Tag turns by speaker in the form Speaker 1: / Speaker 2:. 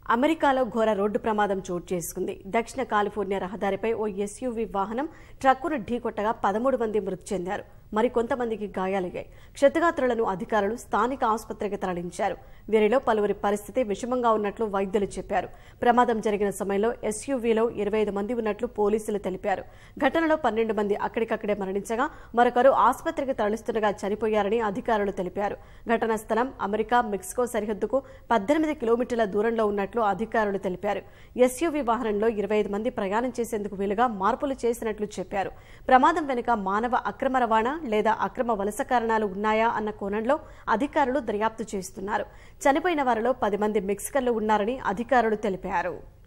Speaker 1: అమెరికాలో ఘోర రోడ్డు ప్రమాదం చోటు చేసుకుంది దక్షిణ కాలిఫోర్నియా రహదారిపై ఓ ఎస్యూవీ వాహనం ట్రక్కును ఢీకొట్టగా పదమూడు మంది మృతి చెందారు మరికొంతమందికి గాయాలయ్యాయి క్షతగాత్రులను అధికారులు స్థానిక ఆసుపత్రికి తరలించారు వీరిలో పలువురి పరిస్థితి విషమంగా ఉన్నట్లు వైద్యులు చెప్పారు ప్రమాదం జరిగిన సమయంలో ఎస్యూవీలో ఇరవై ఐదు మంది ఉన్నట్లు పోలీసులు తెలిపారు ఘటనలో పన్నెండు మంది అక్కడికక్కడే మరణించగా మరొకరు ఆసుపత్రికి తరలిస్తుండగా చనిపోయారని అధికారులు తెలిపారు ఘటనా స్థలం అమెరికా మెక్సికో సరిహద్దుకు పద్దెనిమిది కిలోమీటర్ల దూరంలో ఉన్నట్లు అధికారులు తెలిపారు ఎస్యూవీ వాహనంలో ఇరవై ఐదు మంది ప్రయాణం చేసేందుకు వీలుగా మార్పులు చేసినట్లు చెప్పారు ప్రమాదం వెనుక మానవ అక్రమ రవాణా లేదా అక్రమ వలస కారణాలు ఉన్నాయా అన్న కోణంలో అధికారులు దర్యాప్తు చేస్తున్నారు చనిపోయిన వారిలో పది మంది మెక్సికన్లు ఉన్నారని అధికారులు తెలిపారు